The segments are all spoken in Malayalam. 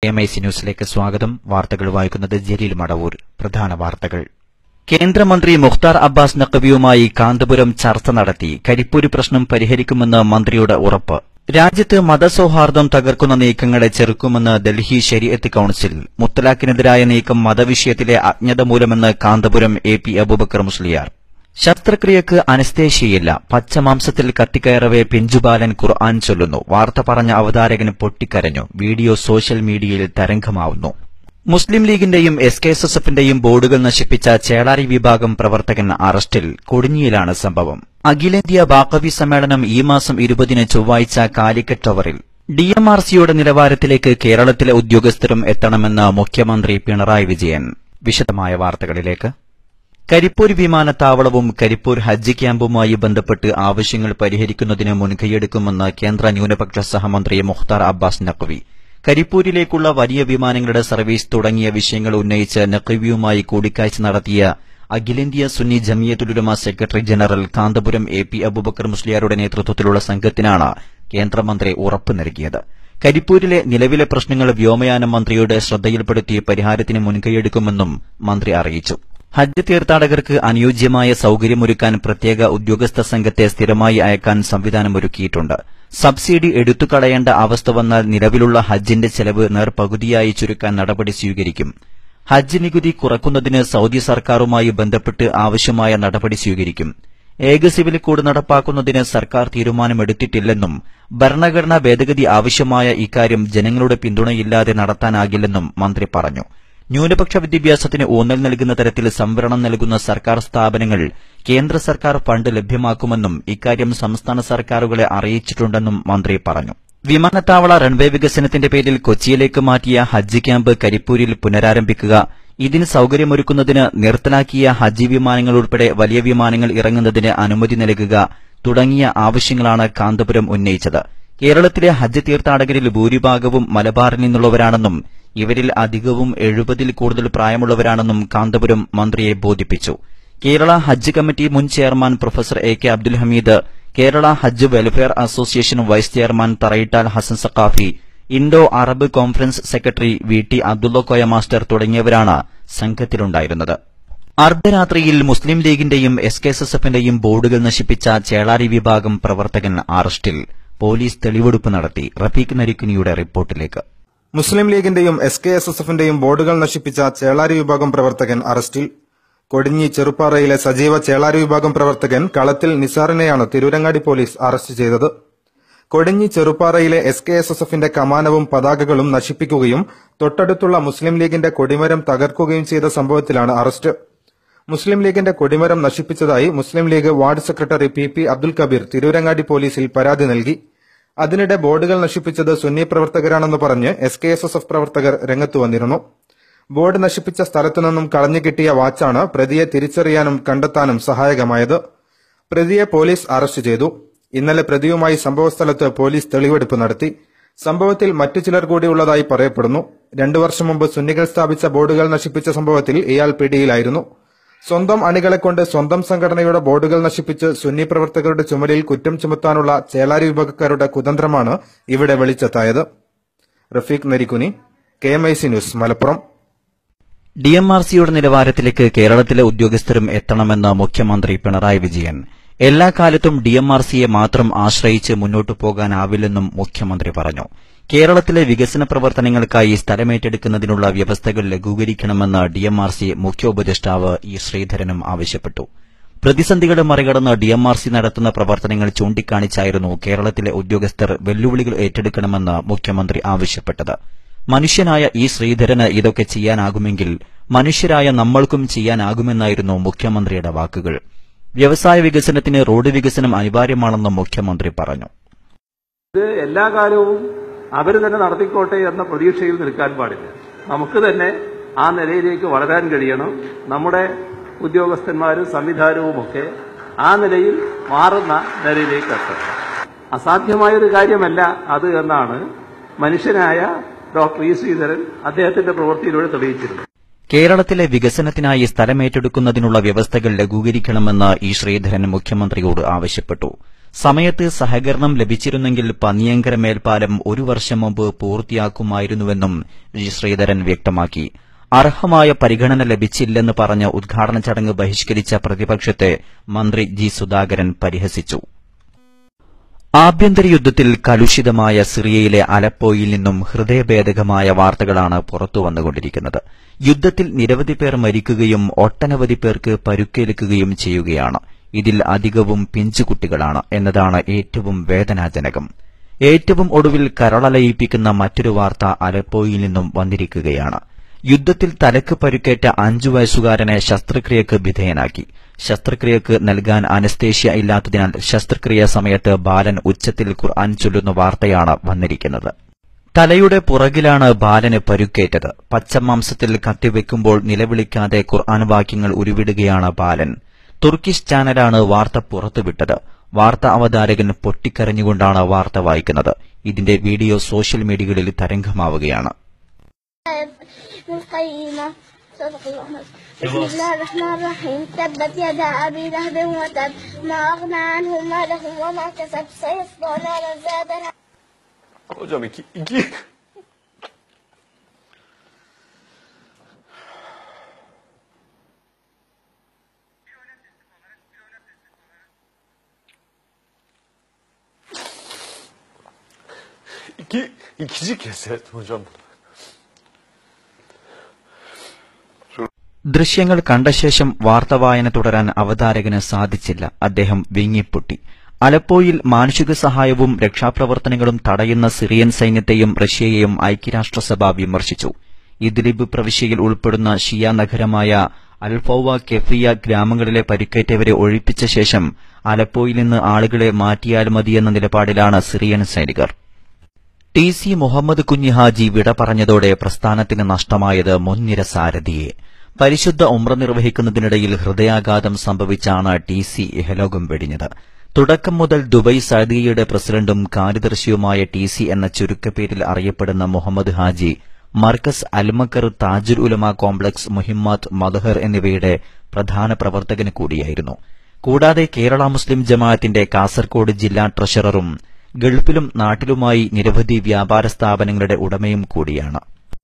എം ഐ സി ന്യൂസിലേക്ക് സ്വാഗതം വാർത്തകൾ വായിക്കുന്നത് ജലീൽ മടവൂർ പ്രധാന വാർത്തകൾ കേന്ദ്രമന്ത്രി മുഖ്താർ അബ്ബാസ് നഖവിയുമായി കാന്തപുരം ചർച്ച നടത്തി കരിപ്പൂര് പ്രശ്നം പരിഹരിക്കുമെന്ന് മന്ത്രിയുടെ ഉറപ്പ് രാജ്യത്ത് മതസൌഹാർദ്ദം തകർക്കുന്ന നീക്കങ്ങളെ ചെറുക്കുമെന്ന് ഡൽഹി ശരീഅത്ത് കൌൺസിൽ മുത്തലാഖിനെതിരായ നീക്കം മതവിഷയത്തിലെ അജ്ഞത മൂലമെന്ന് കാന്തപുരം എ പി അബൂബക്കർ മുസ്ലിയാർ ശസ്ത്രക്രിയക്ക് അനസ്തേഷ്യയില്ല പച്ചമാംസത്തിൽ കത്തിക്കയറവെ പിഞ്ചുബാലൻ ഖുർആൻ ചൊല്ലുന്നു വാർത്ത പറഞ്ഞ അവതാരകൻ പൊട്ടിക്കരഞ്ഞു വീഡിയോ സോഷ്യൽ മീഡിയയിൽ തരംഗമാവുന്നു മുസ്ലിം ലീഗിന്റെയും എസ് കെ എസ് എസ് എഫിന്റെയും ബോർഡുകൾ നശിപ്പിച്ച ചേളാരി വിഭാഗം പ്രവർത്തകൻ അറസ്റ്റിൽ കൊടിഞ്ഞിയിലാണ് സംഭവം അഖിലേന്ത്യാ ബാക്കവി സമ്മേളനം ഈ മാസം ഇരുപതിന് ചൊവ്വാഴ്ച കാലിക്കറ്റ് ടവറിൽ ഡിഎംആർസിയുടെ നിലവാരത്തിലേക്ക് കേരളത്തിലെ ഉദ്യോഗസ്ഥരും എത്തണമെന്ന് മുഖ്യമന്ത്രി പിണറായി വിജയൻ വിശദമായ വാർത്തകളിലേക്ക് കരിപ്പൂർ വിമാനത്താവളവും കരിപ്പൂർ ഹജ്ജ് ക്യാമ്പുമായി ബന്ധപ്പെട്ട് ആവശ്യങ്ങൾ പരിഹരിക്കുന്നതിന് മുൻകൈയെടുക്കുമെന്ന് കേന്ദ്ര ന്യൂനപക്ഷ സഹമന്ത്രി മുഖ്താർ അബ്ബാസ് നഖ്വി കരിപ്പൂരിലേക്കുള്ള വലിയ വിമാനങ്ങളുടെ സർവീസ് തുടങ്ങിയ വിഷയങ്ങൾ ഉന്നയിച്ച് നഖ്വിയുമായി കൂടിക്കാഴ്ച നടത്തിയ അഖിലേന്ത്യാ Sunni Jamiyyathul Ulama secretary general Kanthapuram A P Abubakar മുസ്ലിയാരുടെ നേതൃത്വത്തിലുള്ള സംഘത്തിനാണ് കേന്ദ്രമന്ത്രി ഉറപ്പ് നൽകിയത് കരിപ്പൂരിലെ നിലവിലെ പ്രശ്നങ്ങൾ വ്യോമയാന മന്ത്രിയുടെ ശ്രദ്ധയിൽപ്പെടുത്തി പരിഹാരത്തിന് മുൻകൈയെടുക്കുമെന്നും മന്ത്രി അറിയിച്ചു ഹജ്ജ് തീർത്ഥാടകർക്ക് അനുയോജ്യമായ സൌകര്യമൊരുക്കാൻ പ്രത്യേക ഉദ്യോഗസ്ഥ സംഘത്തെ സ്ഥിരമായി അയക്കാൻ സംവിധാനമൊരുക്കിയിട്ടുണ്ട് സബ്സിഡി എടുത്തുകളയേണ്ട അവസ്ഥ വന്നാൽ നിലവിലുള്ള ഹജ്ജിന്റെ ചെലവ് നേർപകുതിയായി ചുരുക്കാൻ നടപടി സ്വീകരിക്കും ഹജ്ജ് നികുതി കുറക്കുന്നതിന് സൌദി സർക്കാരുമായി ബന്ധപ്പെട്ട് ആവശ്യമായ നടപടി സ്വീകരിക്കും ഏക സിവിൽ കോഡ് നടപ്പാക്കുന്നതിന് സർക്കാർ തീരുമാനമെടുത്തിട്ടില്ലെന്നും ഭരണഘടനാ ഭേദഗതി ആവശ്യമായ ഇക്കാര്യം ജനങ്ങളുടെ പിന്തുണയില്ലാതെ നടത്താനാകില്ലെന്നും മന്ത്രി പറഞ്ഞു ന്യൂനപക്ഷ വിദ്യാഭ്യാസത്തിന് ഊന്നൽ നൽകുന്ന തരത്തിൽ സംവരണം നൽകുന്ന സർക്കാർ സ്ഥാപനങ്ങൾ കേന്ദ്ര സർക്കാർ ഫണ്ട് ലഭ്യമാക്കുമെന്നും ഇക്കാര്യം സംസ്ഥാന സർക്കാരുകളെ അറിയിച്ചിട്ടുണ്ടെന്നും മന്ത്രി പറഞ്ഞു വിമാനത്താവള റൺവേ വികസനത്തിന്റെ പേരിൽ കൊച്ചിയിലേക്ക് മാറ്റിയ ഹജ്ജ് ക്യാമ്പ് കരിപ്പൂരിൽ പുനരാരംഭിക്കുക ഇതിന് സൌകര്യമൊരുക്കുന്നതിന് നിർത്തലാക്കിയ ഹജ്ജ് വിമാനങ്ങൾ ഉൾപ്പെടെ വലിയ വിമാനങ്ങൾ ഇറങ്ങുന്നതിന് അനുമതി നൽകുക തുടങ്ങിയ ആവശ്യങ്ങളാണ് കാന്തപുരം ഉന്നയിച്ചത് കേരളത്തിലെ ഹജ്ജ് തീർത്ഥാടകരിൽ ഭൂരിഭാഗവും മലബാറിൽ നിന്നുള്ളവരാണെന്നും ഇവരിൽ അധികവും എഴുപതിൽ കൂടുതൽ പ്രായമുള്ളവരാണെന്നും കാന്തപുരം മന്ത്രിയെ ബോധിപ്പിച്ചു കേരള ഹജ്ജ് കമ്മിറ്റി മുൻ chairman professor A K Abdul Hameed Kerala Hajj welfare association vice chairman Tharayittal Hasan Saquafi Indo Arab conference secretary V T Abdullakoya master തുടങ്ങിയവരാണ് സംഘത്തിലുണ്ടായിരുന്നത് അർദ്ധരാത്രിയിൽ മുസ്ലിം ലീഗിന്റെയും എസ് കെ എസ് എസ് എഫിന്റെയും ബോർഡുകൾ നശിപ്പിച്ച ചേളാരി വിഭാഗം പ്രവർത്തകൻ അറസ്റ്റിൽ പോലീസ് തെളിവെടുപ്പ് നടത്തി റഫീഖ് നരിക്കുനിയുടെ റിപ്പോർട്ടിലേക്ക് മുസ്ലിം ലീഗിന്റെയും എസ് കെ എസ് എസ് എഫിന്റെയും ബോർഡുകൾ നശിപ്പിച്ച ചേളാരി വിഭാഗം പ്രവർത്തകൻ അറസ്റ്റിൽ കൊടിഞ്ഞി ചെറുപ്പാറയിലെ സജീവ ചേളാരി വിഭാഗം പ്രവർത്തകൻ കളത്തിൽ നിസാറിനെയാണ് തിരൂരങ്ങാടി പോലീസ് അറസ്റ്റ് ചെയ്തത് കൊടിഞ്ഞി ചെറുപ്പാറയിലെ എസ് കെ എസ് എസ് എഫിന്റെ കമാനവും പതാകകളും നശിപ്പിക്കുകയും തൊട്ടടുത്തുള്ള മുസ്ലിം ലീഗിന്റെ കൊടിമരം തകർക്കുകയും ചെയ്ത സംഭവത്തിലാണ് അറസ്റ്റ് മുസ്ലിം ലീഗിന്റെ കൊടിമരം നശിപ്പിച്ചതായി Muslim league ward secretary P P Abdul Kabeer Tirurangadi പോലീസിൽ പരാതി നൽകി അതിനിടെ ബോർഡുകൾ നശിപ്പിച്ചത് സുന്നി പ്രവർത്തകരാണെന്ന് പറഞ്ഞ് S K S S F പ്രവർത്തകർ രംഗത്തു വന്നിരുന്നു ബോർഡ് നശിപ്പിച്ച സ്ഥലത്തു നിന്നും കളഞ്ഞു കിട്ടിയ വാച്ചാണ് പ്രതിയെ തിരിച്ചറിയാനും കണ്ടെത്താനും സഹായകമായത് പ്രതിയെ പോലീസ് അറസ്റ്റ് ചെയ്തു ഇന്നലെ പ്രതിയുമായി സംഭവസ്ഥലത്ത് പോലീസ് തെളിവെടുപ്പ് നടത്തി സംഭവത്തിൽ മറ്റു ചിലർ കൂടി ഉള്ളതായി പറയപ്പെടുന്നു രണ്ടു വർഷം മുമ്പ് സുന്നികൾ സ്ഥാപിച്ച ബോർഡുകൾ നശിപ്പിച്ച സംഭവത്തിൽ ഇയാൾ പിടിയിലായിരുന്നു സ്വന്തം അണികളെ കൊണ്ട് സ്വന്തം സംഘടനയുടെ ബോർഡുകൾ നശിപ്പിച്ച് സുന്നി പ്രവർത്തകരുടെ ചുമലിൽ കുറ്റം ചുമത്താനുള്ള ചേലാരി വിഭാഗക്കാരുടെ കുതന്ത്രമാണ് ഇവിടെ വെളിച്ചത്തായത് Rafeeq Narikkuni K M I C news Malappuram ഡിഎംആർസിയുടെ നിലവാരത്തിലേക്ക് കേരളത്തിലെ ഉദ്യോഗസ്ഥരും എത്തണമെന്ന് മുഖ്യമന്ത്രി പിണറായി വിജയൻ എല്ലാ കാലത്തും ഡിഎംആർസിയെ മാത്രം ആശ്രയിച്ച് മുന്നോട്ടു പോകാനാവില്ലെന്നും മുഖ്യമന്ത്രി പറഞ്ഞു കേരളത്തിലെ വികസന പ്രവർത്തനങ്ങൾക്കായി സ്ഥലമേറ്റെടുക്കുന്നതിനുള്ള വ്യവസ്ഥകൾ ലഘൂകരിക്കണമെന്ന് ഡിഎംആർസി മുഖ്യ ഉപദേഷ്ടാവ് ഇ ശ്രീധരനും ആവശ്യപ്പെട്ടു പ്രതിസന്ധികളെ മറികടന്ന് ഡിഎംആർസി നടത്തുന്ന പ്രവർത്തനങ്ങൾ ചൂണ്ടിക്കാണിച്ചായിരുന്നു കേരളത്തിലെ ഉദ്യോഗസ്ഥർ വെല്ലുവിളികൾ ഏറ്റെടുക്കണമെന്ന് മുഖ്യമന്ത്രി ആവശ്യപ്പെട്ടത് മനുഷ്യനായ ഈ ശ്രീധരന് ഇതൊക്കെ ചെയ്യാനാകുമെങ്കിൽ മനുഷ്യരായ നമ്മൾക്കും ചെയ്യാനാകുമെന്നായിരുന്നു മുഖ്യമന്ത്രിയുടെ വാക്കുകൾ വ്യവസായ വികസനത്തിന് റോഡ് വികസനം അനിവാര്യമാണെന്നും മുഖ്യമന്ത്രി പറഞ്ഞു ഇത് എല്ലാ കാലവും അവർ തന്നെ നടത്തിക്കോട്ടെ എന്ന പ്രതീക്ഷയിൽ നിൽക്കാൻ പാടില്ല നമുക്ക് തന്നെ ആ നിലയിലേക്ക് വളരാൻ കഴിയണം നമ്മുടെ ഉദ്യോഗസ്ഥന്മാരും സംവിധാനവുമൊക്കെ ആ നിലയിൽ മാറുന്ന നിലയിലേക്ക് എത്തണം അസാധ്യമായൊരു കാര്യമല്ല അത് എന്നാണ് മനുഷ്യനായ ഡോക്ടർ ഇ ശ്രീധരൻ അദ്ദേഹത്തിന്റെ പ്രവൃത്തിയിലൂടെ തെളിയിച്ചിരുന്നത് കേരളത്തിലെ വികസനത്തിനായി സ്ഥലമേറ്റെടുക്കുന്നതിനുള്ള വ്യവസ്ഥകൾ ലഘൂകരിക്കണമെന്ന് ഇ ശ്രീധരൻ മുഖ്യമന്ത്രിയോട് ആവശ്യപ്പെട്ടു സമയത്ത് സഹകരണം ലഭിച്ചിരുന്നെങ്കിൽ പന്നിയങ്കര മേൽപ്പാലം ഒരു വർഷം മുമ്പ് പൂർത്തിയാക്കുമായിരുന്നുവെന്നും ജി ശ്രീധരൻ വ്യക്തമാക്കി അർഹമായ പരിഗണന ലഭിച്ചില്ലെന്ന് പറഞ്ഞ ഉദ്ഘാടന ചടങ്ങ് ബഹിഷ്കരിച്ച പ്രതിപക്ഷത്തെ മന്ത്രി ജി സുധാകരൻ പരിഹസിച്ചു ആഭ്യന്തര യുദ്ധത്തിൽ കലുഷിതമായ സിറിയയിലെ അലപ്പോയിൽ നിന്നും ഹൃദയഭേദകമായ വാർത്തകളാണ് പുറത്തുവന്നുകൊണ്ടിരിക്കുന്നത് യുദ്ധത്തിൽ നിരവധി പേർ മരിക്കുകയും ഒട്ടനവധി പേർക്ക് പരുക്കേൽക്കുകയും ചെയ്യുകയാണ് ഇതിൽ അധികവും പിഞ്ചുകുട്ടികളാണ് എന്നതാണ് ഏറ്റവും വേദനാജനകം ഏറ്റവും ഒടുവിൽ കരളലയിപ്പിക്കുന്ന മറ്റൊരു വാർത്ത അലപ്പോയിൽ നിന്നും വന്നിരിക്കുകയാണ് യുദ്ധത്തിൽ തലക്ക് പരുക്കേറ്റ അഞ്ചു വയസ്സുകാരനെ ശസ്ത്രക്രിയക്ക് വിധേയനാക്കി ശസ്ത്രക്രിയക്ക് നൽകാൻ അനസ്തേഷ്യ ഇല്ലാത്തതിനാൽ ശസ്ത്രക്രിയ സമയത്ത് ബാലൻ ഉച്ചത്തിൽ ഖുർആൻ ചൊല്ലുന്ന വാർത്തയാണ് വന്നിരിക്കുന്നത് തലയുടെ പുറകിലാണ് ബാലന് പരുക്കേറ്റത് പച്ചമാംസത്തിൽ കത്തിവെക്കുമ്പോൾ നിലവിളിക്കാതെ ഖുർആൻ വാക്യങ്ങൾ ഉരുവിടുകയാണ് ബാലൻ തുർക്കിഷ് ചാനലാണ് വാർത്ത പുറത്തുവിട്ടത് വാർത്ത അവതാരകൻ പൊട്ടിക്കരഞ്ഞുകൊണ്ടാണ് വാർത്ത വായിക്കുന്നത് ഇതിന്റെ വീഡിയോ സോഷ്യൽ മീഡിയകളിൽ തരംഗമാവുകയാണ് القيمة صدق الله العظيم. بسم الله الرحمن الرحيم تبت يدا أبي لهب وتب ما أغنى عنه ماله وما كسب سيصلى نارا ذات لهب Hocam iki, iki. İki, ikinci keset hocam. ദൃശ്യങ്ങൾ കണ്ട ശേഷം വാർത്തവായന തുടരാൻ അവതാരകന് സാധിച്ചില്ല അദ്ദേഹം വിങ്ങിപ്പൊട്ടി അലപ്പോയിൽ മാനുഷിക സഹായവും രക്ഷാപ്രവർത്തനങ്ങളും തടയുന്ന സിറിയൻ സൈന്യത്തെയും റഷ്യയെയും ഐക്യരാഷ്ട്രസഭ വിമർശിച്ചു ഇദ്ലിബ് പ്രവിശ്യയിൽ ഉൾപ്പെടുന്ന ഷിയ നഗരമായ അൽഫൌവ കെഫിയ ഗ്രാമങ്ങളിലെ പരിക്കേറ്റവരെ ഒഴിപ്പിച്ച ശേഷം അലപ്പോയിൽ നിന്ന് ആളുകളെ മാറ്റിയാൽ മതിയെന്ന നിലപാടിലാണ് സിറിയൻ സൈനികർ ടി സി മുഹമ്മദ് കുഞ്ഞി ഹാജി വിട പറഞ്ഞതോടെ പ്രസ്ഥാനത്തിന് നഷ്ടമായത് മുൻനിര സാരഥിയെ പരിശുദ്ധ ഉമ്ര നിർവഹിക്കുന്നതിനിടയിൽ ഹൃദയാഘാതം സംഭവിച്ചാണ് ടി സി ഇഹലോകം വെടിഞ്ഞത് തുടക്കം മുതൽ ദുബൈ സൗദിയുടെ പ്രസിഡന്റും കാര്യദർശിയുമായ ടി സി എന്ന ചുരുക്കപ്പേരിൽ അറിയപ്പെടുന്ന മുഹമ്മദ് ഹാജി മർക്കസ് അൽമക്കർ താജുൽ ഉലമ കോംപ്ലക്സ് മുഹിമ്മാത്ത് മദഹർ എന്നിവയുടെ പ്രധാന പ്രവർത്തകന് കൂടിയായിരുന്നു കൂടാതെ കേരള മുസ്ലിം ജമാഅത്തിന്റെ കാസർകോട് ജില്ലാ ട്രഷററും ഗൾഫിലും നാട്ടിലുമായി നിരവധി വ്യാപാര സ്ഥാപനങ്ങളുടെ ഉടമയും കൂടിയാണ്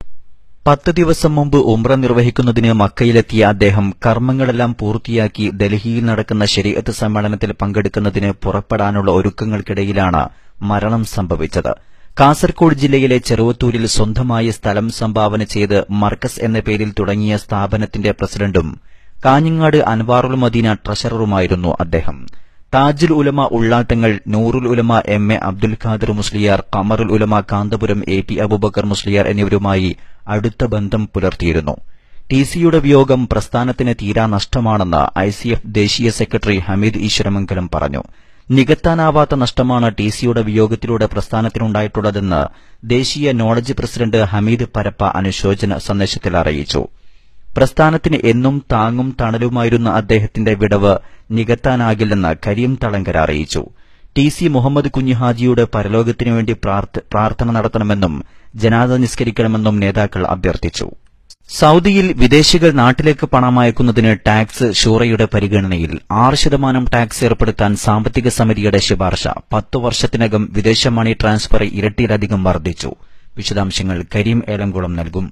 പത്ത് ദിവസം മുമ്പ് ഉംറ നിർവഹിക്കുന്നതിന് മക്കയിലെത്തിയ അദ്ദേഹം കർമ്മങ്ങളെല്ലാം പൂർത്തിയാക്കി ഡൽഹിയിൽ നടക്കുന്ന ശരീഅത്ത് സമ്മേളനത്തിൽ പങ്കെടുക്കുന്നതിന് പുറപ്പെടാനുള്ള ഒരുക്കങ്ങൾക്കിടയിലാണ് മരണം സംഭവിച്ചത് കാസർകോട് ജില്ലയിലെ ചെറുവത്തൂരിൽ സ്വന്തമായി സ്ഥലം സംഭാവന ചെയ്ത് മർക്കസ് എന്ന പേരിൽ തുടങ്ങിയ സ്ഥാപനത്തിന്റെ പ്രസിഡന്റും കാഞ്ഞങ്ങാട് അൻവാറുൽ മദീന ട്രഷററുമായിരുന്നു അദ്ദേഹം താജുൽ ഉലമ ഉള്ളാട്ടങ്ങൾ Noorul Ulama M A Abdul Khader Musliyar Qamarul Ulama Kanthapuram A P Abubakar Musliyar എന്നിവരുമായി അടുത്ത ബന്ധം പുലർത്തിയിരുന്നു ടി സിയുടെ വിയോഗം പ്രസ്ഥാനത്തിന് തീരാ നഷ്ടമാണെന്ന് ഐ സി എഫ് ദേശീയ സെക്രട്ടറി ഹമീദ് ഈശ്വരമംഗലം പറഞ്ഞു നികത്താനാവാത്ത നഷ്ടമാണ് ടി സിയുടെ വിയോഗത്തിലൂടെ പ്രസ്ഥാനത്തിനുണ്ടായിട്ടുള്ളതെന്ന് ദേശീയ നോളജ് പ്രസിഡന്റ് ഹമീദ് പരപ്പ അനുശോചന സന്ദേശത്തിൽ അറിയിച്ചു പ്രസ്ഥാനത്തിന് എന്നും താങ്ങും തണലുമായിരുന്ന അദ്ദേഹത്തിന്റെ വിടവ് നികത്താനാകില്ലെന്ന് കരീം തളങ്കര അറിയിച്ചു ടി സി മുഹമ്മദ് കുഞ്ഞിഹാജിയുടെ പരലോകത്തിനുവേണ്ടി പ്രാർത്ഥ- പ്രാർത്ഥന നടത്തണമെന്നും ജനാദ നിസ്കരിക്കണമെന്നും നേതാക്കൾ അഭ്യർത്ഥിച്ചു സൌദിയിൽ വിദേശികൾ നാട്ടിലേക്ക് പണമയക്കുന്നതിന് ടാക്സ് ഷൂറയുടെ പരിഗണനയിൽ ആറ് ശതമാനം ടാക്സ് ഏർപ്പെടുത്താൻ സാമ്പത്തിക സമിതിയുടെ ശുപാർശ പത്തു വർഷത്തിനകം വിദേശ മണി ട്രാൻസ്ഫർ ഇരട്ടിയിലധികം വർദ്ധിച്ചു വിശദാംശങ്ങൾ കരീം ഏലംകുളം നൽകും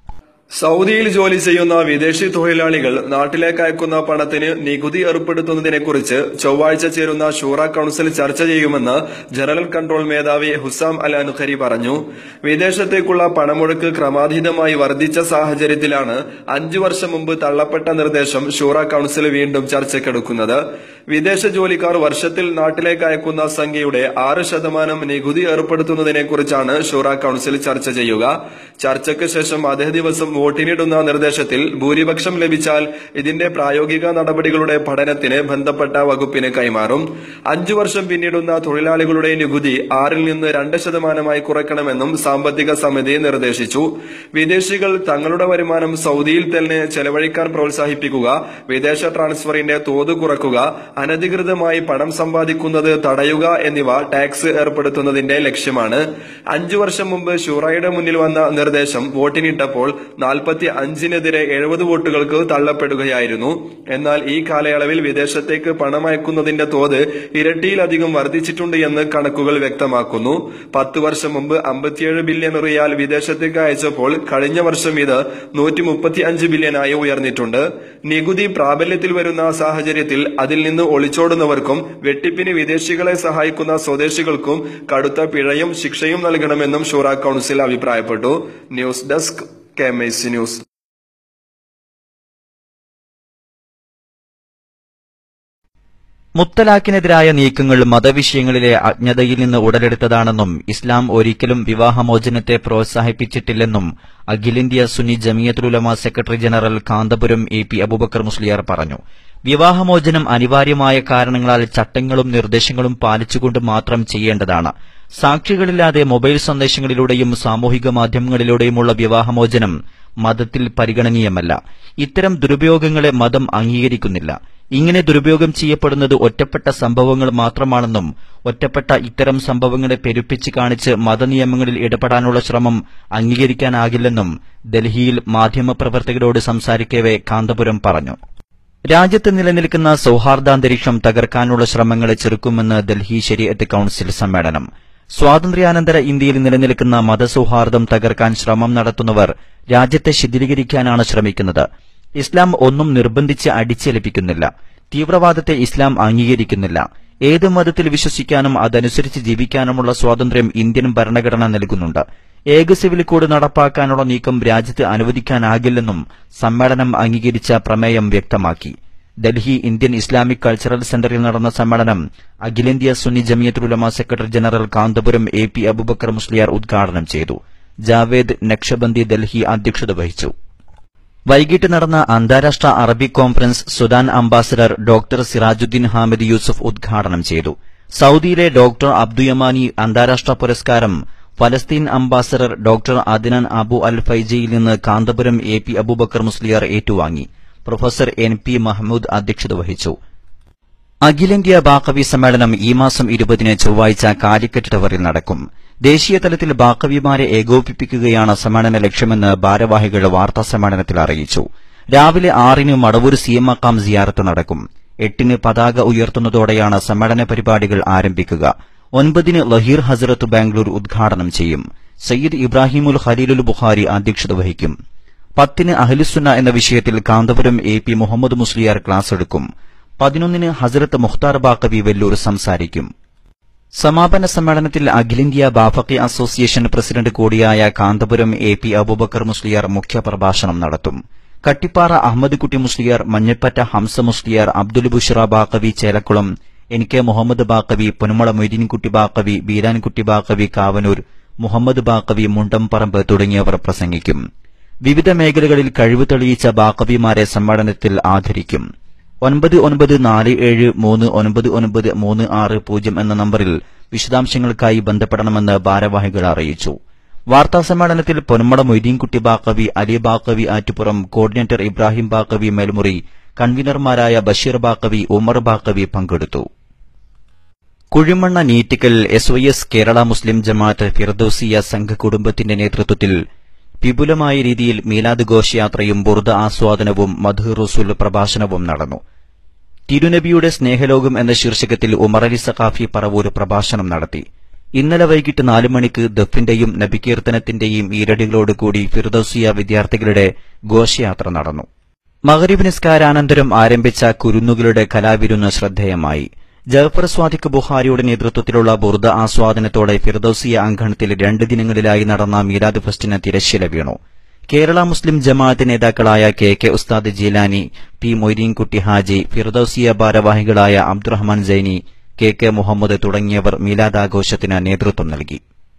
സൗദിയിൽ ജോലി ചെയ്യുന്ന വിദേശി തൊഴിലാളികൾ നാട്ടിലേക്ക് അയക്കുന്ന പണത്തിന് നികുതി ഏർപ്പെടുത്തുന്നതിനെക്കുറിച്ച് ചൊവ്വാഴ്ച ചേരുന്ന ഷൂറ കൌൺസിൽ ചർച്ച ചെയ്യുമെന്ന് ജനറൽ കൺട്രോൾ മേധാവി ഹുസാം അൽ അൻഖരി പറഞ്ഞു വിദേശത്തേക്കുള്ള പണമൊഴുക്ക് ക്രമാതീതമായി വർദ്ധിച്ച സാഹചര്യത്തിലാണ് അഞ്ചു വർഷം മുമ്പ് തള്ളപ്പെട്ട നിർദ്ദേശം ഷൂറ കൌൺസിൽ വീണ്ടും ചർച്ചയ്ക്കെടുക്കുന്നത് വിദേശ ജോലിക്കാർ വർഷത്തിൽ നാട്ടിലേക്ക് അയക്കുന്ന സംഖ്യയുടെ ആറ് ശതമാനം നികുതി ഏർപ്പെടുത്തുന്നതിനെക്കുറിച്ചാണ് ഷൂറ കൌൺസിൽ ചർച്ച ചെയ്യുക ചർച്ചയ്ക്ക് ശേഷം അതേ ദിവസം വോട്ടിനിടുന്ന നിർദ്ദേശത്തിൽ ഭൂരിപക്ഷം ലഭിച്ചാൽ ഇതിന്റെ പ്രായോഗിക നടപടികളുടെ പഠനത്തിന് ബന്ധപ്പെട്ട വകുപ്പിന് കൈമാറും അഞ്ചു വർഷം പിന്നിടുന്ന തൊഴിലാളികളുടെ നികുതി ആറിൽ നിന്ന് രണ്ട് ശതമാനമായി കുറയ്ക്കണമെന്നും സാമ്പത്തിക സമിതി നിർദ്ദേശിച്ചു വിദേശികൾ തങ്ങളുടെ വരുമാനം സൗദിയിൽ തന്നെ ചെലവഴിക്കാൻ പ്രോത്സാഹിപ്പിക്കുക വിദേശ ട്രാൻസ്ഫറിന്റെ തോത് കുറക്കുക അനധികൃതമായി പണം സമ്പാദിക്കുന്നത് തടയുക എന്നിവ ടാക്സ് ഏർപ്പെടുത്തുന്നതിന്റെ ലക്ഷ്യമാണ് അഞ്ചു വർഷം മുമ്പ് ഷൂറയുടെ മുന്നിൽ വന്ന നിർദ്ദേശം വോട്ടിനിട്ടപ്പോൾ നാൽപ്പത്തി അഞ്ചിനെതിരെ എഴുപത് വോട്ടുകൾക്ക് തള്ളപ്പെടുകയായിരുന്നു എന്നാൽ ഈ കാലയളവിൽ വിദേശത്തേക്ക് പണം അയക്കുന്നതിന്റെ തോത് ഇരട്ടിയിലധികം വർദ്ധിച്ചിട്ടുണ്ട് എന്ന് കണക്കുകൾ വ്യക്തമാക്കുന്നു പത്ത് വർഷം മുമ്പ് അമ്പത്തിയേഴ് ബില്യൺ റിയാൽ വിദേശത്തേക്ക് അയച്ചപ്പോൾ കഴിഞ്ഞ വർഷം ഇത് നൂറ്റി മുപ്പത്തി അഞ്ച് ബില്യണായി ഉയർന്നിട്ടുണ്ട് നികുതി പ്രാബല്യത്തിൽ വരുന്ന സാഹചര്യത്തിൽ അതിൽ നിന്ന് ഒളിച്ചോടുന്നവർക്കും വെട്ടിപ്പിന് വിദേശികളെ സഹായിക്കുന്ന സ്വദേശികൾക്കും കടുത്ത പിഴയും ശിക്ഷയും നൽകണമെന്നും ഷൂറ കൌൺസിൽ അഭിപ്രായപ്പെട്ടു ന്യൂസ് ഡെസ്ക് കെ ന്യൂസ് മുത്തലാഖിനെതിരായ നീക്കങ്ങൾ മതവിഷയങ്ങളിലെ അജ്ഞതയിൽ നിന്ന് ഉടലെടുത്തതാണെന്നും ഇസ്ലാം ഒരിക്കലും വിവാഹമോചനത്തെ പ്രോത്സാഹിപ്പിച്ചിട്ടില്ലെന്നും അഖിലേന്ത്യാ Sunni Jamiyyathul Ulama secretary general Kanthapuram A P Abubakar Musliyar പറഞ്ഞു വിവാഹമോചനം അനിവാര്യമായ കാരണങ്ങളാൽ ചട്ടങ്ങളും നിർദ്ദേശങ്ങളും പാലിച്ചുകൊണ്ട് മാത്രം ചെയ്യേണ്ടതാണ് സാക്ഷികളില്ലാതെ മൊബൈൽ സന്ദേശങ്ങളിലൂടെയും സാമൂഹിക മാധ്യമങ്ങളിലൂടെയുമുള്ള വിവാഹമോചനം മതത്തിൽ പരിഗണനീയമല്ല ഇത്തരം ദുരുപയോഗങ്ങളെ മതം അംഗീകരിക്കുന്നില്ല ഇങ്ങനെ ദുരുപയോഗം ചെയ്യപ്പെടുന്നത് ഒറ്റപ്പെട്ട സംഭവങ്ങൾ മാത്രമാണെന്നും ഒറ്റപ്പെട്ട ഇത്തരം സംഭവങ്ങളെ പെരുപ്പിച്ച് കാണിച്ച് മതനിയമങ്ങളിൽ ഇടപെടാനുള്ള ശ്രമം അംഗീകരിക്കാനാകില്ലെന്നും ഡൽഹിയിൽ മാധ്യമപ്രവർത്തകരോട് സംസാരിക്കവെ കാന്തപുരം പറഞ്ഞു രാജ്യത്ത് നിലനിൽക്കുന്ന സൌഹാർദ്ദാന്തരീക്ഷം തകർക്കാനുള്ള ശ്രമങ്ങളെ ചെറുക്കുമെന്ന് ഡൽഹി ശരീഅത്ത് കൌൺസിൽ സമ്മേളനം സ്വാതന്ത്ര്യാനന്തര ഇന്ത്യയിൽ നിലനിൽക്കുന്ന മതസൌഹാർദ്ദം തകർക്കാൻ ശ്രമം നടത്തുന്നവർ രാജ്യത്തെ ശിഥിലീകരിക്കാനാണ് ശ്രമിക്കുന്നത് ഇസ്ലാം ഒന്നും നിർബന്ധിച്ച് അടിച്ചേൽപ്പിക്കുന്നില്ല തീവ്രവാദത്തെ ഇസ്ലാം അംഗീകരിക്കുന്നില്ല ഏത് മതത്തിൽ വിശ്വസിക്കാനും അതനുസരിച്ച് ജീവിക്കാനുമുള്ള സ്വാതന്ത്ര്യം ഇന്ത്യൻ ഭരണഘടന നൽകുന്നുണ്ട് ഏക സിവിൽ കോഡ് നടപ്പാക്കാനുള്ള നീക്കം രാജ്യത്ത് അനുവദിക്കാനാകില്ലെന്നും സമ്മേളനം അംഗീകരിച്ച പ്രമേയം വ്യക്തമാക്കി ഡൽഹി ഇന്ത്യൻ ഇസ്ലാമിക് കൾച്ചറൽ സെന്ററിൽ നടന്ന സമ്മേളനം അഖിലേന്ത്യാ Sunni Jamiyyathul Ulama secretary general Kanthapuram A P Abubakar Musliyar ഉദ്ഘാടനം ചെയ്തു ജാവേദ് നക്ഷബന്ദി ഡൽഹി അധ്യക്ഷത വഹിച്ചു വൈകിട്ട് നടന്ന അന്താരാഷ്ട്ര Arabic conference Sudan ambassador doctor Sirajuddin Hamid Yusuf ഉദ്ഘാടനം ചെയ്തു സൌദിയിലെ ഡോക്ടർ അബ്ദുയമാനി അന്താരാഷ്ട്ര പുരസ്കാരം Palestine ambassador doctor Adnan Abu Al ഫൈജയിൽ നിന്ന് കാന്തപുരം എ പി അബൂബക്കർ മുസ്ലിയാർ ഏറ്റുവാങ്ങി പ്രൊഫസർ എൻ പി മഹ്മൂദ് അധ്യക്ഷത വഹിച്ചു അഖിലേന്ത്യാ ബാക്കവി സമ്മേളനം ഈ മാസം ഇരുപതിന് ചൊവ്വാഴ്ച കാലിക്കറ്റ് ടവറിൽ നടക്കും ദേശീയ തലത്തിൽ ബാക്കവിമാരെ ഏകോപിപ്പിക്കുകയാണ് സമ്മേളന ലക്ഷ്യമെന്ന് ഭാരവാഹികൾ വാർത്താ സമ്മേളനത്തിൽ അറിയിച്ചു രാവിലെ ആറിന് മടവൂർ സി എം മക്കാം സിയാറത്ത് നടക്കും എട്ടിന് പതാക ഉയർത്തുന്നതോടെയാണ് സമ്മേളന പരിപാടികൾ ആരംഭിക്കുക ഒൻപതിന് ലഹീർ ഹസരത്ത് ബാംഗ്ലൂർ ഉദ്ഘാടനം ചെയ്യും സയ്യിദ് ഇബ്രാഹിമുൽ ഖലീലുൽ ബുഖാരി അധ്യക്ഷത വഹിക്കും പത്തിന് അഹ്ലുസുന്ന എന്ന വിഷയത്തിൽ Kanthapuram A P Muhammad Musliyar class എടുക്കും പതിനൊന്നിന് ഹസരത്ത് മുഖ്താർ ബാക്കവി വെല്ലൂർ സംസാരിക്കും സമാപന സമ്മേളനത്തിൽ അഖിലേന്ത്യാ ബാഫക്കി അസോസിയേഷൻ പ്രസിഡന്റ് കൂടിയായ കാന്തപുരം എ പി അബൂബക്കർ മുസ്ലിയാർ മുഖ്യപ്രഭാഷണം നടത്തും കട്ടിപ്പാറ അഹമ്മദ് കുട്ടി മുസ്ലിയാർ മഞ്ഞപ്പറ്റ ഹംസ മുസ്ലിയാർ അബ്ദുൽ ബുഷറ ബാക്കവി ചേലക്കുളം എൻ കെ മുഹമ്മദ് ബാക്കവി പൊന്മള മൊയ്തീൻകുട്ടി ബാക്കവി ബീരാൻകുട്ടി ബാക്കവി കാവനൂർ മുഹമ്മദ് ബാക്കവി മുണ്ടംപറമ്പ് തുടങ്ങിയവർ പ്രസംഗിക്കും വിവിധ മേഖലകളിൽ കഴിവ് തെളിയിച്ച ബാക്കവിമാരെ സമ്മേളനത്തിൽ ആദരിക്കും ഒൻപത് ഒൻപത് നാല് ഏഴ് മൂന്ന് ഒൻപത് ഒൻപത് മൂന്ന് ആറ് പൂജ്യം എന്ന നമ്പറിൽ വിശദാംശങ്ങൾക്കായി ബന്ധപ്പെടണമെന്ന് ഭാരവാഹികൾ അറിയിച്ചു വാർത്താസമ്മേളനത്തിൽ പൊന്മട മൊയ്തീൻകുട്ടി ബാക്കവി അലി ബാക്കവി ആറ്റുപുറം കോർഡിനേറ്റർ ഇബ്രാഹിം ബാക്കവി മേൽമുറി കൺവീനർമാരായ ബഷീർ ബാക്കവി ഉമർ ബാക്കവി പങ്കെടുത്തു Kuzhimanna Neettikkal S Y S Kerala Muslim Jamaath Firdousia സംഘ കുടുംബത്തിന്റെ നേതൃത്വത്തിൽ വിപുലമായ രീതിയിൽ മീലാദ് ഘോഷയാത്രയും ബുർദ ആസ്വാദനവും മധു റസൂൽ പ്രഭാഷണവും നടന്നു തിരുനബിയുടെ സ്നേഹലോകം എന്ന ശീർഷകത്തിൽ ഉമറലി സഖാഫി പറവൂർ പ്രഭാഷണം നടത്തി ഇന്നലെ വൈകിട്ട് നാല് മണിക്ക് ദഫിന്റെയും നബികീർത്തനത്തിന്റെയും ഈരടികളോടുകൂടി ഫിർദൌസിയ വിദ്യാർത്ഥികളുടെ ഘോഷയാത്ര നടന്നു മകരീബ് നിസ്കാരാനന്തരം ആരംഭിച്ച കുരുന്നുകളുടെ കലാവിരുന്ന് ശ്രദ്ധേയമായി ജഫർ സ്വാദിഖ് ബുഹാരിയുടെ നേതൃത്വത്തിലുള്ള ബുർദ ആസ്വാദനത്തോടെ ഫിർദൌസിയ അങ്കണത്തിൽ രണ്ട് ദിനങ്ങളിലായി നടന്ന മീലാദ് ഫെസ്റ്റിന് തിരശ്ശീല വീണു കേരള മുസ്ലിം ജമാഅത്ത് നേതാക്കളായ K K Usthad Jeelani P Moideenkutty Haji Firdousia ഭാരവാഹികളായ അബ്ദുറഹ്മാൻ സൈനി കെ കെ മുഹമ്മദ് തുടങ്ങിയവർ മീലാദാഘോഷത്തിന് നേതൃത്വം നൽകി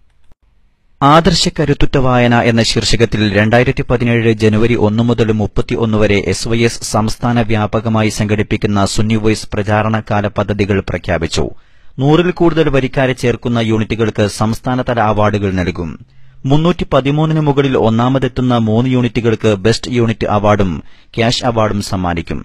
ആദർശ കരുത്തുറ്റ വായന എന്ന ശീർഷകത്തിൽ രണ്ടായിരത്തി പതിനേഴ് ജനുവരി ഒന്ന് മുതൽ മുപ്പത്തിയൊന്ന് വരെ എസ് വൈ എസ് സംസ്ഥാന വ്യാപകമായി സംഘടിപ്പിക്കുന്ന സുന്നി വോയ്സ് പ്രചാരണകാല പദ്ധതികൾ പ്രഖ്യാപിച്ചു നൂറിൽ കൂടുതൽ വരിക്കാരെ ചേർക്കുന്ന യൂണിറ്റുകൾക്ക് സംസ്ഥാനതല അവാർഡുകൾ നൽകും മുന്നൂറ്റി പതിമൂന്നിന് മുകളിൽ ഒന്നാമതെത്തുന്ന മൂന്ന് യൂണിറ്റുകൾക്ക് ബെസ്റ്റ് യൂണിറ്റ് അവാർഡും ക്യാഷ് അവാർഡും സമ്മാനിക്കും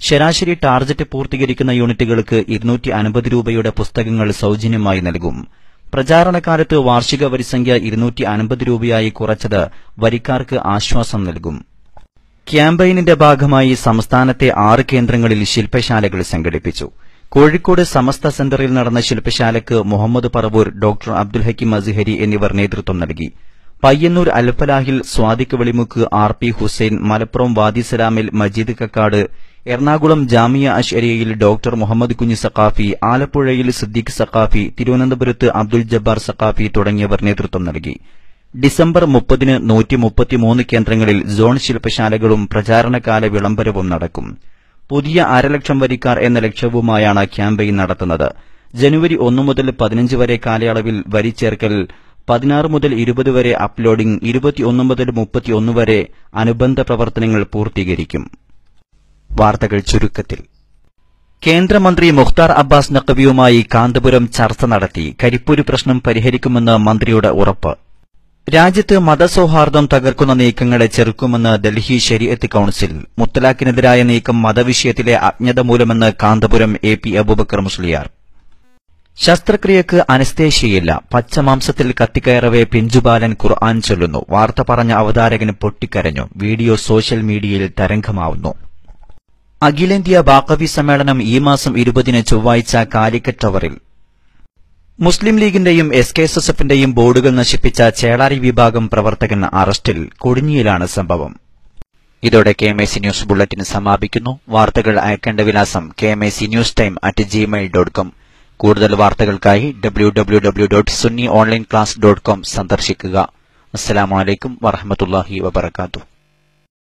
ശരാശരി ടാർജറ്റ് പൂർത്തീകരിക്കുന്ന യൂണിറ്റുകൾക്ക് ഇരുന്നൂറ്റി അൻപത് രൂപയുടെ പുസ്തകങ്ങൾ സൌജന്യമായി നൽകും പ്രചാരണകാലത്ത് വാർഷിക വരിസംഖ്യ ഇരുന്നൂറ്റി അൻപത് രൂപയായി കുറച്ചത് വരിക്കാർക്ക് ആശ്വാസം നൽകും ക്യാമ്പയിനിന്റെ ഭാഗമായി സംസ്ഥാനത്തെ ആറ് കേന്ദ്രങ്ങളിൽ ശില്പശാലകൾ സംഘടിപ്പിച്ചു കോഴിക്കോട് സമസ്ത സെന്ററിൽ നടന്ന ശില്പശാലയ്ക്ക് മുഹമ്മദ് പറവൂർ ഡോക്ടർ അബ്ദുൽ ഹക്കീം അസ്ഹരി എന്നിവർ നേതൃത്വം നൽകി പയ്യന്നൂർ അൽഫലാഹിൽ സ്വാദിഖ് വെളിമുക്ക് ആർ പി ഹുസൈൻ മലപ്പുറം വാദിസലാമിൽ മജീദ് കക്കാട് എറണാകുളം ജാമിയ അഷ്അരിയയിൽ ഡോക്ടർ മുഹമ്മദ് കുഞ്ഞി സഖാഫി ആലപ്പുഴയിൽ സിദ്ദീഖ് സഖാഫി തിരുവനന്തപുരത്ത് അബ്ദുൽ ജബ്ബാർ സഖാഫി തുടങ്ങിയവർ നേതൃത്വം നൽകി ഡിസംബർ മുപ്പതിന് നൂറ്റി മുപ്പത്തിമൂന്ന് കേന്ദ്രങ്ങളിൽ സോൺ ശില്പശാലകളും പ്രചാരണകാല വിളംബരവും നടക്കും പുതിയ അരലക്ഷം വരിക്കാർ എന്ന ലക്ഷ്യവുമായാണ് ക്യാമ്പയിൻ നടത്തുന്നത് ജനുവരി ഒന്ന് മുതൽ പതിനഞ്ച് വരെ കാലയളവിൽ വരി ചേർക്കൽ പതിനാറ് മുതൽ ഇരുപത് വരെ അപ്ലോഡിംഗ് ഇരുപത്തിയൊന്ന് മുതൽ മുപ്പത്തിയൊന്ന് വരെ അനുബന്ധ പ്രവർത്തനങ്ങൾ പൂർത്തീകരിക്കും വാർത്തകൾ ചുരുക്കത്തിൽ കേന്ദ്രമന്ത്രി മുഖ്താർ അബ്ബാസ് നഖ്വിയുമായി കാന്തപുരം ചർച്ച നടത്തി കരിപ്പൂര് പ്രശ്നം പരിഹരിക്കുമെന്ന് മന്ത്രിയുടെ ഉറപ്പ് രാജ്യത്ത് മതസൌഹാർദ്ദം തകർക്കുന്ന നീക്കങ്ങളെ ചെറുക്കുമെന്ന് ഡൽഹി ശരീഅത്ത് കൌൺസിൽ മുത്തലാഖിനെതിരായ നീക്കം മതവിഷയത്തിലെ അജ്ഞത മൂലമെന്ന് കാന്തപുരം എ പി അബൂബക്കർ മുസ്ലിയാർ ശസ്ത്രക്രിയക്ക് അനസ്തേഷ്യയില്ല പച്ചമാംസത്തിൽ കത്തിക്കയറവെ പിഞ്ചുബാലൻ ഖുർആൻ ചൊല്ലുന്നു വാർത്ത പറഞ്ഞ അവതാരകന് പൊട്ടിക്കരഞ്ഞു വീഡിയോ സോഷ്യൽ മീഡിയയിൽ തരംഗമാവുന്നു അഖിലേന്ത്യാ ബാക്കവി സമ്മേളനം ഈ മാസം ഇരുപതിന് ചൊവ്വാഴ്ച കാലിക്കറ്റ് ടവറിൽ മുസ്ലിം ലീഗിന്റെയും എസ് കെ എസ് എസ് എഫിന്റെയും ബോർഡുകൾ നശിപ്പിച്ച ചേളാരി വിഭാഗം പ്രവർത്തകൻ അറസ്റ്റിൽ കൊടിഞ്ഞിയിലാണ് സംഭവം ഇതോടെ K M A C news bulletin സമാപിക്കുന്നു വാർത്തകൾ അയക്കേണ്ട വിലാസം K M A C news time at gmail dot com കൂടുതൽ വാർത്തകൾക്കായി W W W dot Sunni online class dot com സന്ദർശിക്കുക അസ്സലാമലൈക്കും വറഹമത്തുല്ലാഹി വബർക്കാത്തു